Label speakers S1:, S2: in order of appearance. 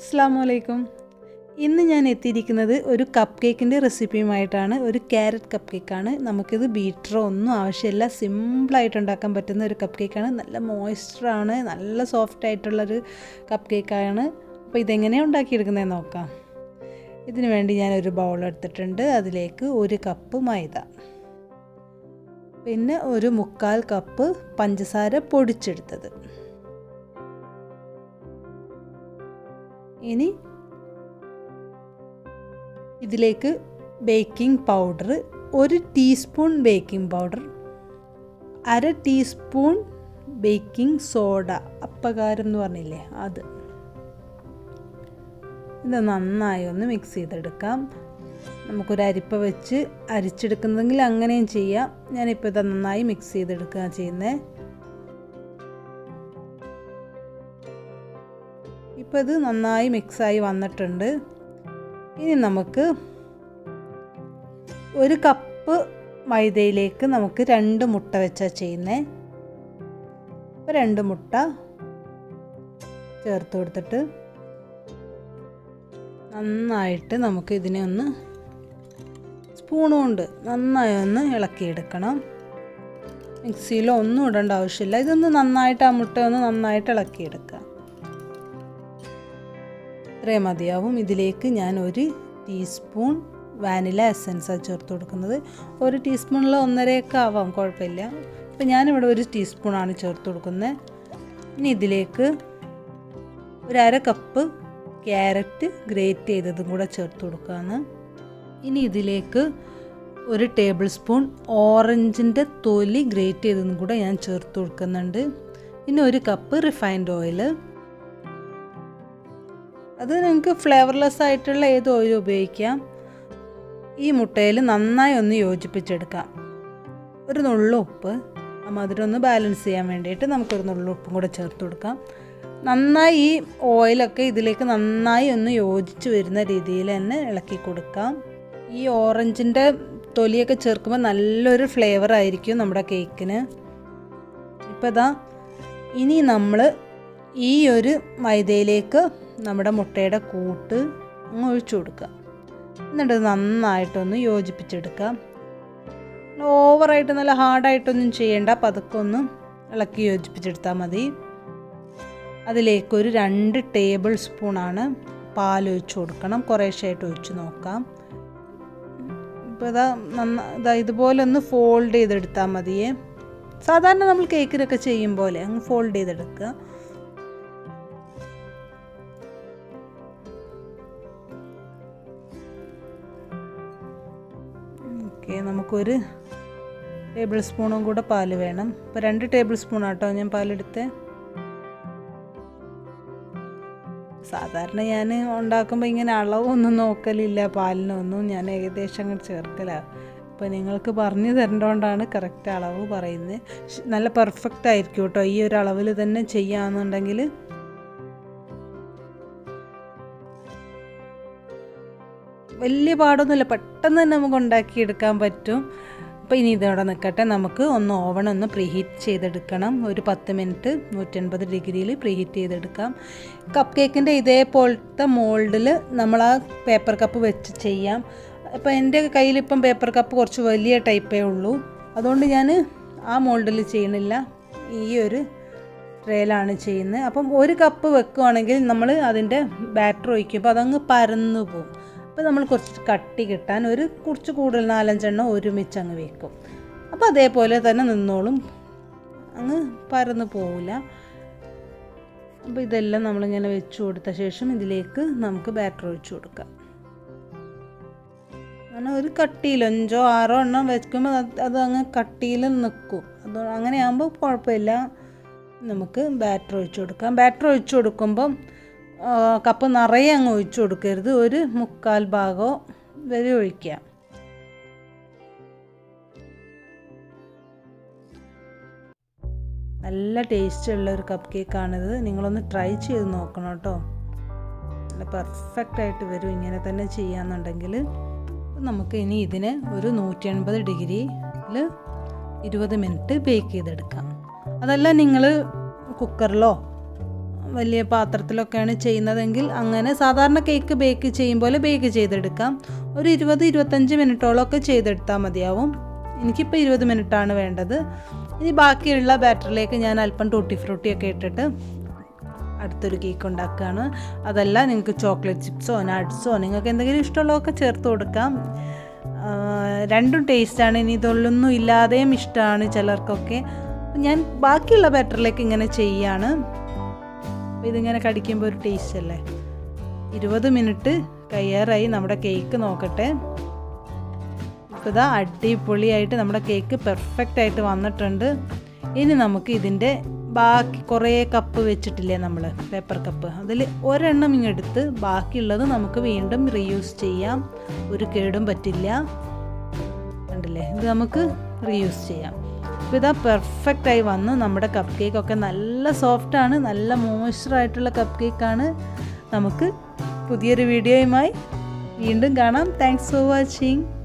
S1: അസ്സാം വലൈക്കും ഇന്ന് ഞാൻ എത്തിയിരിക്കുന്നത് ഒരു കപ്പ് കേക്കിൻ്റെ റെസിപ്പിയുമായിട്ടാണ് ഒരു ക്യാരറ്റ് കപ്പ് കേക്കാണ് നമുക്കിത് ബീറ്ററോ ഒന്നും ആവശ്യമില്ല സിമ്പിളായിട്ട് ഉണ്ടാക്കാൻ പറ്റുന്ന ഒരു കപ്പ് കേക്കാണ് നല്ല മോയ്സ്ചറാണ് നല്ല സോഫ്റ്റ് ആയിട്ടുള്ളൊരു കപ്പ് കേക്കാണ് അപ്പോൾ ഇതെങ്ങനെയാണ് ഉണ്ടാക്കിയെടുക്കുന്നതെന്ന് നോക്കാം ഇതിനു വേണ്ടി ഞാനൊരു ബൗൾ എടുത്തിട്ടുണ്ട് അതിലേക്ക് ഒരു കപ്പ് മൈദ പിന്നെ ഒരു മുക്കാൽ കപ്പ് പഞ്ചസാര പൊടിച്ചെടുത്തത് ഇനി ഇതിലേക്ക് ബേക്കിംഗ് പൗഡർ ഒരു ടീസ്പൂൺ ബേക്കിംഗ് പൗഡർ അര ടീസ്പൂൺ ബേക്കിംഗ് സോഡ അപ്പകാരം എന്ന് പറഞ്ഞില്ലേ അത് ഇത് നന്നായി ഒന്ന് മിക്സ് ചെയ്തെടുക്കാം നമുക്കൊരു അരിപ്പ വെച്ച് അരിച്ചെടുക്കുന്നെങ്കിൽ അങ്ങനെയും ചെയ്യാം ഞാനിപ്പോൾ ഇത് നന്നായി മിക്സ് ചെയ്തെടുക്കുക ചെയ്യുന്നത് ഇപ്പോൾ ഇത് നന്നായി മിക്സായി വന്നിട്ടുണ്ട് ഇനി നമുക്ക് ഒരു കപ്പ് മൈദയിലേക്ക് നമുക്ക് രണ്ട് മുട്ട വെച്ചാൽ ചെയ്യുന്നത് അപ്പോൾ രണ്ട് മുട്ട ചേർത്ത് കൊടുത്തിട്ട് നന്നായിട്ട് നമുക്ക് ഇതിനെ ഒന്ന് സ്പൂൺ കൊണ്ട് നന്നായി ഒന്ന് ഇളക്കിയെടുക്കണം മിക്സിയിലോ ഒന്നും ഇടേണ്ട ആവശ്യമില്ല ഇതൊന്ന് നന്നായിട്ട് ആ മുട്ട ഒന്ന് നന്നായിട്ട് ഇളക്കിയെടുക്കുക ഇത്രയും മതിയാവും ഇതിലേക്ക് ഞാൻ ഒരു ടീസ്പൂൺ വാനില എസൻസാണ് ചേർത്ത് കൊടുക്കുന്നത് ഒരു ടീസ്പൂണിൽ ഒന്നരയൊക്കെ ആവാം കുഴപ്പമില്ല ഇപ്പം ഞാനിവിടെ ഒരു ടീസ്പൂണാണ് ചേർത്ത് കൊടുക്കുന്നത് ഇനി ഇതിലേക്ക് ഒരു അര കപ്പ് ക്യാരറ്റ് ഗ്രേറ്റ് ചെയ്തതും കൂടെ ചേർത്ത് കൊടുക്കുകയാണ് ഇനി ഇതിലേക്ക് ഒരു ടേബിൾ സ്പൂൺ ഓറഞ്ചിൻ്റെ തൊലി ഗ്രേറ്റ് ചെയ്തതും കൂടെ ഞാൻ ചേർത്ത് കൊടുക്കുന്നുണ്ട് പിന്നെ ഒരു കപ്പ് റിഫൈൻഡ് ഓയിൽ അത് നിങ്ങൾക്ക് ഫ്ലേവർലെസ് ആയിട്ടുള്ള ഏത് ഓയിൽ ഉപയോഗിക്കാം ഈ മുട്ടയിൽ നന്നായി ഒന്ന് യോജിപ്പിച്ചെടുക്കാം ഒരു നുള്ളു ഉപ്പ് ആ മധുരം ഒന്ന് ബാലൻസ് ചെയ്യാൻ വേണ്ടിയിട്ട് നമുക്കൊരു നുള്ളു ഉപ്പും കൂടെ ചേർത്ത് കൊടുക്കാം നന്നായി ഈ ഓയിലൊക്കെ ഇതിലേക്ക് നന്നായി ഒന്ന് യോജിച്ച് വരുന്ന രീതിയിൽ തന്നെ ഇളക്കി കൊടുക്കാം ഈ ഓറഞ്ചിൻ്റെ തൊലിയൊക്കെ ചേർക്കുമ്പോൾ നല്ലൊരു ഫ്ലേവർ ആയിരിക്കും നമ്മുടെ കേക്കിന് ഇപ്പോൾ ഇതാ ഇനി നമ്മൾ ഈ ഒരു മൈദയിലേക്ക് നമ്മുടെ മുട്ടയുടെ കൂട്ട് അങ്ങ് ഒഴിച്ചു കൊടുക്കുക എന്നിട്ട് നന്നായിട്ടൊന്ന് യോജിപ്പിച്ചെടുക്കാം ഓവറായിട്ട് നല്ല ഹാർഡായിട്ടൊന്നും ചെയ്യേണ്ട പതുക്കെ ഒന്ന് ഇളക്കി യോജിപ്പിച്ചെടുത്താൽ മതി അതിലേക്ക് ഒരു രണ്ട് ടേബിൾ സ്പൂണാണ് പാൽ ഒഴിച്ചു കൊടുക്കണം കുറേശ്ശായിട്ട് ഒഴിച്ച് നോക്കാം ഇപ്പോൾ ഇതാ നന്ന ഇതാ ഇതുപോലെ ഒന്ന് ഫോൾഡ് ചെയ്തെടുത്താൽ മതിയേ സാധാരണ നമ്മൾ കേക്കിനൊക്കെ ചെയ്യും പോലെ അങ്ങ് ഫോൾഡ് ചെയ്തെടുക്കുക ഓക്കെ നമുക്കൊരു ടേബിൾ സ്പൂണും കൂടെ പാല് വേണം ഇപ്പോൾ രണ്ട് ടേബിൾ സ്പൂൺ ആട്ടോ ഞാൻ പാലെടുത്തേ സാധാരണ ഞാൻ ഉണ്ടാക്കുമ്പോൾ ഇങ്ങനെ അളവൊന്നും നോക്കലില്ല പാലിനൊന്നും ഞാൻ ഏകദേശം അങ്ങോട്ട് ചേർക്കലാണ് ഇപ്പോൾ നിങ്ങൾക്ക് പറഞ്ഞു തരേണ്ടതുകൊണ്ടാണ് കറക്റ്റ് അളവ് പറയുന്നത് നല്ല പെർഫെക്റ്റ് ആയിരിക്കും കേട്ടോ ഈ ഒരു അളവിൽ തന്നെ ചെയ്യാമെന്നുണ്ടെങ്കിൽ വലിയ പാടൊന്നുമില്ല പെട്ടെന്ന് തന്നെ നമുക്ക് ഉണ്ടാക്കിയെടുക്കാൻ പറ്റും അപ്പോൾ ഇനി ഇതോടെ നിൽക്കട്ടെ നമുക്ക് ഒന്ന് ഓവൺ ഒന്ന് പ്രീഹീറ്റ് ചെയ്തെടുക്കണം ഒരു പത്ത് മിനിറ്റ് നൂറ്റൻപത് ഡിഗ്രിയിൽ പ്രീഹീറ്റ് ചെയ്തെടുക്കാം കപ്പ് കേക്കിൻ്റെ ഇതേപോലത്തെ മോൾഡിൽ നമ്മൾ ആ പേപ്പർ കപ്പ് വെച്ച് ചെയ്യാം അപ്പോൾ എൻ്റെ കയ്യിലിപ്പം പേപ്പർ കപ്പ് കുറച്ച് വലിയ ടൈപ്പേ ഉള്ളൂ അതുകൊണ്ട് ഞാൻ ആ മോൾഡിൽ ചെയ്യണില്ല ഈ ഒരു ട്രേയിലാണ് ചെയ്യുന്നത് അപ്പം ഒരു കപ്പ് വെക്കുവാണെങ്കിൽ നമ്മൾ അതിൻ്റെ ബാറ്റർ ഒഴിക്കുമ്പോൾ അതങ്ങ് പരന്നു പോകും അപ്പോൾ നമ്മൾ കുറച്ച് കട്ടി കിട്ടാൻ ഒരു കുറച്ച് കൂടുതൽ നാലഞ്ചെണ്ണം ഒരുമിച്ച് അങ്ങ് വെക്കും അപ്പോൾ അതേപോലെ തന്നെ നിന്നോളും അങ്ങ് പരന്നു പോവില്ല അപ്പോൾ ഇതെല്ലാം നമ്മളിങ്ങനെ വെച്ച് കൊടുത്ത ശേഷം ഇതിലേക്ക് നമുക്ക് ബാറ്റർ ഒഴിച്ചു കൊടുക്കാം അങ്ങനെ ഒരു കട്ടിയിൽ അഞ്ചോ ആറോ എണ്ണം വെക്കുമ്പോൾ അത് അങ്ങ് കട്ടിയിൽ നിൽക്കും അത് അങ്ങനെ ആകുമ്പോൾ കുഴപ്പമില്ല നമുക്ക് ബാറ്റർ ഒഴിച്ചു കൊടുക്കാം ബാറ്റർ ഒഴിച്ചു കൊടുക്കുമ്പം കപ്പ് നിറയെ അങ്ങ് ഒഴിച്ചു കൊടുക്കരുത് ഒരു മുക്കാൽ ഭാഗമോ വരെ ഒഴിക്കാം നല്ല ടേസ്റ്റ് ഉള്ള ഒരു കപ്പ് കേക്കാണിത് നിങ്ങളൊന്ന് ട്രൈ ചെയ്ത് നോക്കണം കേട്ടോ നല്ല പെർഫെക്റ്റ് ആയിട്ട് വരും ഇങ്ങനെ തന്നെ ചെയ്യാന്നുണ്ടെങ്കിൽ നമുക്ക് ഇനി ഇതിനെ ഒരു നൂറ്റി എൺപത് ഡിഗ്രിയിൽ ഇരുപത് മിനിറ്റ് ബേക്ക് ചെയ്തെടുക്കാം അതല്ല നിങ്ങൾ കുക്കറിലോ വലിയ പാത്രത്തിലൊക്കെയാണ് ചെയ്യുന്നതെങ്കിൽ അങ്ങനെ സാധാരണ കേക്ക് ബേക്ക് ചെയ്യും പോലെ ബേക്ക് ചെയ്തെടുക്കാം ഒരു ഇരുപത് ഇരുപത്തഞ്ച് മിനിറ്റോളമൊക്കെ ചെയ്തെടുത്താൽ മതിയാവും എനിക്കിപ്പോൾ ഇരുപത് മിനിറ്റാണ് വേണ്ടത് ഇനി ബാക്കിയുള്ള ബാറ്ററിലേക്ക് ഞാൻ അല്പം ടൂട്ടി ഫ്രൂട്ടിയൊക്കെ ഇട്ടിട്ട് അടുത്തൊരു കേക്ക് ഉണ്ടാക്കുകയാണ് അതല്ല നിങ്ങൾക്ക് ചോക്ലേറ്റ് ചിപ്സോ നട്ട്സോ നിങ്ങൾക്ക് എന്തെങ്കിലും ഇഷ്ടമുള്ളതൊക്കെ ചേർത്ത് കൊടുക്കാം ആ, രണ്ടും ടേസ്റ്റാണ് ഇനി ഇതൊന്നും ഇല്ലാതെയും ഇഷ്ടമാണ് ചിലർക്കൊക്കെ ഞാൻ ബാക്കിയുള്ള ബാറ്ററിലേക്ക് ഇങ്ങനെ ചെയ്യാണ് അപ്പോൾ ഇതിങ്ങനെ കടിക്കുമ്പോൾ ഒരു ടേസ്റ്റ് അല്ലേ ഇരുപത് മിനിറ്റ് കയ്യാറായി നമ്മുടെ കേക്ക് നോക്കട്ടെ ഇപ്പോൾ ഇതാ അടിപൊളിയായിട്ട് നമ്മുടെ കേക്ക് പെർഫെക്റ്റ് ആയിട്ട് വന്നിട്ടുണ്ട് ഇനി നമുക്ക് ഇതിൻ്റെ ബാക്കി കുറേ കപ്പ് വെച്ചിട്ടില്ലേ നമ്മൾ പേപ്പർ കപ്പ് അതിൽ ഒരെണ്ണം ഇങ്ങെടുത്ത് ബാക്കിയുള്ളത് നമുക്ക് വീണ്ടും റീയൂസ് ചെയ്യാം ഒരു കേടും പറ്റില്ല കണ്ടില്ലേ ഇത് നമുക്ക് റീയൂസ് ചെയ്യാം അപ്പോൾ ഇതാ പെർഫെക്റ്റായി വന്നു നമ്മുടെ കപ്പ് കേക്കൊക്കെ നല്ല സോഫ്റ്റാണ് നല്ല മോയ്സ്ചറായിട്ടുള്ള കപ്പ് കേക്കാണ് നമുക്ക് പുതിയൊരു വീഡിയോയുമായി വീണ്ടും കാണാം താങ്ക്സ് ഫോർ വാച്ചിങ്